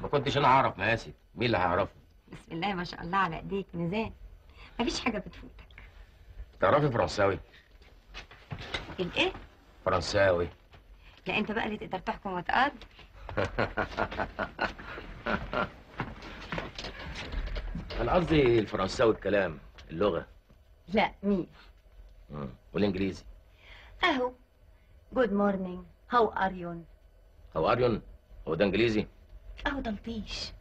ما كنتش انا اعرف مقاسك مين اللي هيعرفه بسم الله ما شاء الله على ايديك ميزان مفيش حاجه بتفوتك تعرفي فرنساوي الايه فرنساوي لا انت بقى اللي تقدر تحكم وتقدر انا قصدي الفرنساوي الكلام اللغه لا مين مم. والانجليزي اهو جود مورنينج هاو ار يو هو اريون هو ده انجليزي اهو ده لطيش